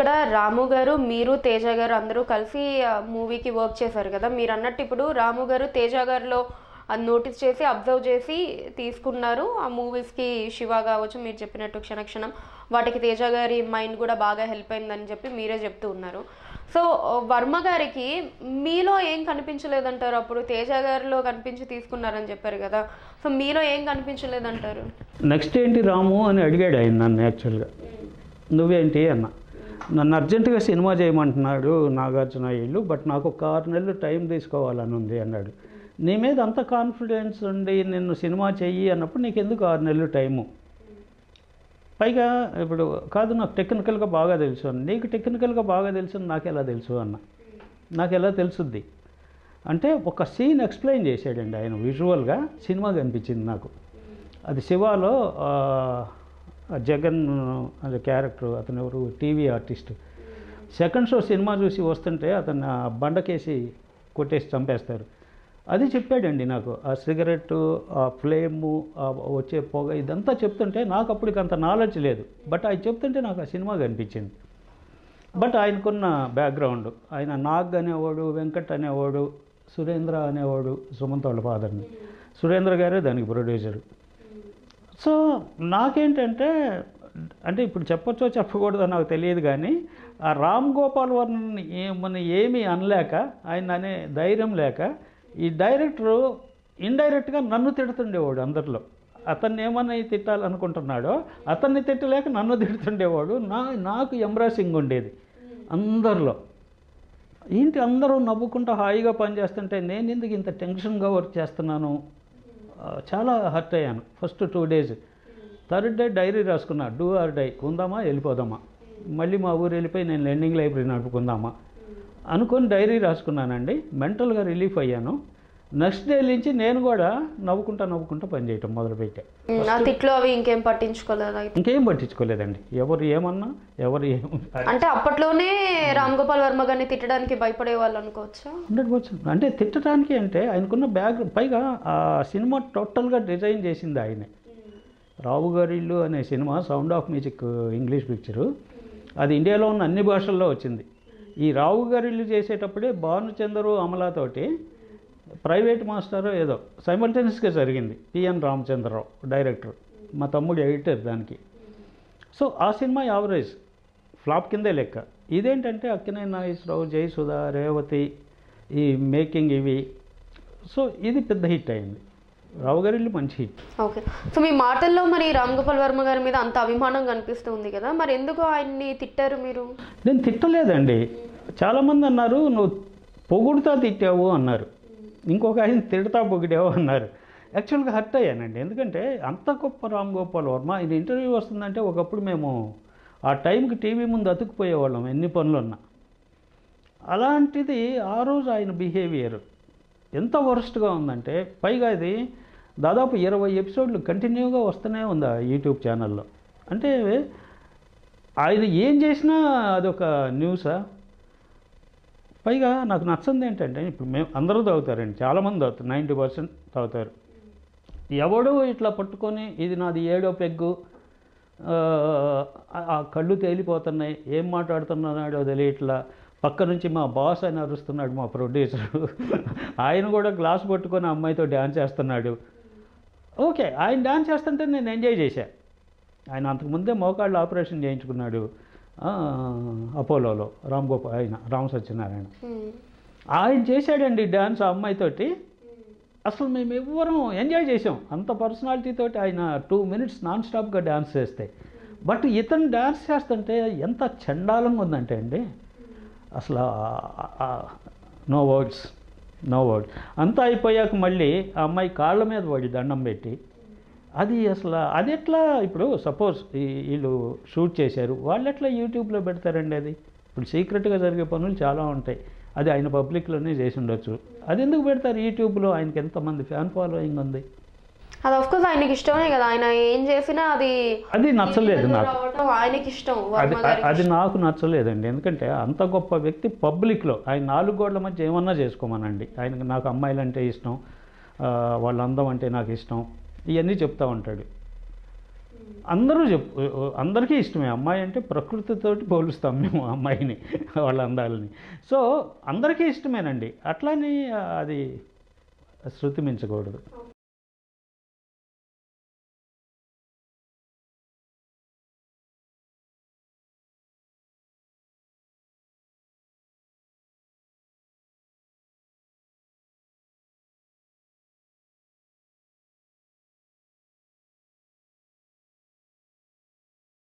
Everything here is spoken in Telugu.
ఇక్కడ రాము గారు మీరు తేజ గారు అందరూ కలిసి మూవీకి వర్క్ చేశారు కదా మీరు అన్నట్టు ఇప్పుడు రాము గారు తేజ గారిలో అది నోటీస్ చేసి అబ్జర్వ్ చేసి తీసుకున్నారు ఆ మూవీస్కి శివ కావచ్చు మీరు చెప్పినట్టు క్షణక్షణం వాటికి తేజ గారి మైండ్ కూడా బాగా హెల్ప్ అయిందని చెప్పి మీరే చెప్తూ ఉన్నారు సో వర్మ గారికి మీలో ఏం కనిపించలేదంటారు అప్పుడు తేజ గారిలో కనిపించి తీసుకున్నారని చెప్పారు కదా సో మీలో ఏం కనిపించలేదంటారు నెక్స్ట్ ఏంటి రాము అని అడిగాడు ఆయన నన్ను యాక్చువల్గా నువ్వేంటి అన్న నన్ను అర్జెంటుగా సినిమా చేయమంటున్నాడు నాగార్జున ఇల్లు బట్ నాకు ఒక ఆరు నెలలు టైం తీసుకోవాలని ఉంది అన్నాడు నీ మీద అంత కాన్ఫిడెన్స్ ఉండి నిన్ను సినిమా చెయ్యి అన్నప్పుడు నీకు ఎందుకు ఆరు నెలలు టైము పైగా ఇప్పుడు కాదు నాకు టెక్నికల్గా బాగా తెలుసు అని నీకు టెక్నికల్గా బాగా తెలుసు అని నాకు ఎలా తెలుసు అన్న నాకు ఎలా తెలుసుద్ది అంటే ఒక సీన్ ఎక్స్ప్లెయిన్ చేశాడండి ఆయన విజువల్గా సినిమా కనిపించింది నాకు అది శివాలో ఆ, ఆ జగన్ అనే క్యారెక్టర్ అతను ఎవరు TV artist second show cinema చూసి వస్తుంటే అతను ఆ బండకేసి కొట్టేసి చంపేస్తారు అది చెప్పాడండి నాకు ఆ సిగరెట్ ఆ ఫ్లేము ఆ వచ్చే పొగ ఇదంతా చెప్తుంటే నాకు అప్పటికి అంత నాలెడ్జ్ లేదు బట్ అది చెప్తుంటే నాకు ఆ సినిమా కనిపించింది బట్ ఆయనకున్న బ్యాక్గ్రౌండ్ ఆయన నాగ్ అనేవాడు వెంకట్ అనేవాడు సురేంద్ర అనేవాడు సుమంత్ వాళ్ళ ఫాదర్ని సురేంద్ర గారే దానికి ప్రొడ్యూసర్ సో నాకేంటంటే అంటే ఇప్పుడు చెప్పొచ్చో చెప్పకూడదో నాకు తెలియదు కానీ ఆ రామ్ గోపాల్ వర్మని ఏమని ఏమీ అనలేక ఆయన అనే ధైర్యం లేక ఈ డైరెక్టరు ఇండైరెక్ట్గా నన్ను తిడుతుండేవాడు అందరిలో అతన్ని ఏమని తిట్టాలనుకుంటున్నాడో అతన్ని తిట్టలేక నన్ను తిడుతుండేవాడు నా నాకు ఎంబ్రాసింగ్ ఉండేది అందరిలో ఏంటి అందరూ నవ్వుకుంటూ హాయిగా పనిచేస్తుంటే నేను ఎందుకు ఇంత టెన్షన్గా వర్క్ చేస్తున్నాను ఆ, చాలా హర్ట్ అయ్యాను first two days third day diary రాసుకున్నా డూ ఆర్ డై ఉందామా వెళ్ళిపోదామా మళ్ళీ మా ఊరు వెళ్ళిపోయి నేను లెండింగ్ లైబ్రరీ నడుపుకుందామా అనుకొని డైరీ రాసుకున్నానండి మెంటల్గా రిలీఫ్ అయ్యాను నెక్స్ట్ డే నుంచి నేను కూడా నవ్వుకుంటా నవ్వుకుంటా పనిచేయటం మొదలుపెట్టా ఉమ్, ఆ తిట్లు అవి ఇంకేం పట్టించుకోలేదు అయితే ఇంకేం పట్టించుకోలేదండి ఎవరు ఏమన్నా ఎవరు ఏం అంటే అప్పట్లోనే రామ్ గోపాల్ వర్మ గారిని తిట్టడానికి భయపడే వాళ్ళు అనుకోవచ్చా హండ్రెడ్ పర్సెంట్ అంటే తిట్టడానికి అంటే ఆయనకున్న బ్యాక్ పైగా ఆ సినిమా టోటల్గా డిజైన్ చేసింది ఆయనే రావు గారి ఇల్లు అనే cinema sound of music English picture అది ఇండియాలో ఉన్న అన్ని భాషల్లో వచ్చింది ఈ రావు గారి ఇల్లు చేసేటప్పుడే భానుచందరు అమలాతోటి ప్రైవేట్ మాస్టర్ ఏదో సైమల్టేనియస్గా జరిగింది పిఎన్ రామచంద్రరావు డైరెక్టర్ మా తమ్ముడు ఎడిటర్ దానికి సో ఆ సినిమా యావరేజ్ ఫ్లాప్ కిందే లెక్క ఇదేంటంటే అక్కినే నాగేశ్వరరావు జయసుధ రేవతి ఈ మేకింగ్ ఇవి సో ఇది పెద్ద హిట్ అయింది రావు గారి ఇల్లు మంచి హిట్ ఓకే సో మీ మాటల్లో మరి రామ్ గోపాల్ వర్మ గారి మీద అంత అభిమానం కనిపిస్తుంది కదా మరి ఎందుకు ఆయన్ని తిట్టారు మీరు నేను తిట్టలేదండి చాలామంది అన్నారు నువ్వు పొగుడుతా తిట్టావు అన్నారు ఇంకొక ఆయన తిడతా పొగిడావు అన్నారు యాక్చువల్గా హర్ట్ అయ్యానండి ఎందుకంటే అంత గొప్ప రామ్ గోపాల్ వర్మ ఆయన ఇంటర్వ్యూ వస్తుందంటే ఒకప్పుడు మేము ఆ టైంకి టీవీ ముందు అతుక్కుపోయేవాళ్ళం ఎన్ని పనులున్నా అలాంటిది ఆ రోజు ఆయన బిహేవియర్ ఎంత వరస్ట్గా ఉందంటే పైగా ఇది దాదాపు ఇరవై ఎపిసోడ్లు కంటిన్యూగా వస్తూనే ఉంది ఆ యూట్యూబ్ ఛానల్లో అంటే ఆయన ఏం చేసినా అదొక న్యూసా పైగా నాకు నచ్చంది ఏంటంటే ఇప్పుడు మేము అందరూ తాగుతారండి చాలామంది తాగుతారు నైంటీ పర్సెంట్ తాగుతారు ఎవడో ఇట్లా పట్టుకొని ఇది నాది ఏడో పెగ్గు ఆ, ఆ కళ్ళు తేలిపోతున్నాయి ఏం మాట్లాడుతున్నాడో తెలియట్లా పక్క నుంచి మా బాస్ అని అరుస్తున్నాడు మా ప్రొడ్యూసర్ ఆయన కూడా గ్లాస్ పట్టుకొని ఆ అమ్మాయితో డ్యాన్స్ చేస్తున్నాడు ఓకే ఆయన డ్యాన్స్ చేస్తుంటే నేను ఎంజాయ్ చేశా ఆయన అంతకుముందే మోకాళ్ళు ఆపరేషన్ చేయించుకున్నాడు ఆ, అపోలోలో రామ్ గోపాల్ ఆయన రామ్ సత్యనారాయణ ఉమ్, ఆయన చేశాడండి డ్యాన్స్ ఆ అమ్మాయితోటి అసలు మేము ఎవ్వరం ఎంజాయ్ చేసాం అంత పర్సనాలిటీ తోటి ఆయన టూ మినిట్స్ నాన్ స్టాప్గా డ్యాన్స్ చేస్తే బట్ ఇతను డ్యాన్స్ చేస్తుంటే ఎంత చండాలంగా ఉందంటే అండి అసలు నో వర్డ్స్ నో వర్డ్స్ అంతా అయిపోయాక మళ్ళీ ఆ అమ్మాయి కాళ్ళ మీద పడి దండం పెట్టి అది అసలు అది ఎట్లా ఇప్పుడు సపోజ్ వీళ్ళు షూట్ చేశారు వాళ్ళు ఎట్లా యూట్యూబ్లో పెడతారండి అది ఇప్పుడు సీక్రెట్గా జరిగే పనులు చాలా ఉంటాయి అది ఆయన పబ్లిక్లోనే చేసి ఉండొచ్చు అది ఎందుకు పెడతారు యూట్యూబ్లో ఆయనకి ఎంతమంది ఫ్యాన్ ఫాలోయింగ్ ఉంది అది ఆఫ్ కోర్స్ ఆయనకి ఇష్టమే కదా ఆయన ఏం చేసినా అది అది నచ్చలేదు నాకు రావటం ఆయనకి ఇష్టం అది వర్మ గారికి అది నాకు నచ్చలేదండి ఎందుకంటే అంత గొప్ప వ్యక్తి పబ్లిక్లో ఆయన నాలుగు గోడల మధ్య ఏమన్నా చేసుకోమనండి ఆయనకు నాకు అమ్మాయిలు అంటే ఇష్టం ఆ, వాళ్ళ అందం అంటే నాకు ఇష్టం ఇవన్నీ చెప్తా ఉంటాడు అందరూ చెప్పు అందరికీ ఇష్టమే అమ్మాయి అంటే ప్రకృతితోటి పోలుస్తాం మేము ఆ అమ్మాయిని వాళ్ళ అందాలని సో అందరికీ ఇష్టమేనండి అట్లని అది శృతి మించకూడదు ఓకే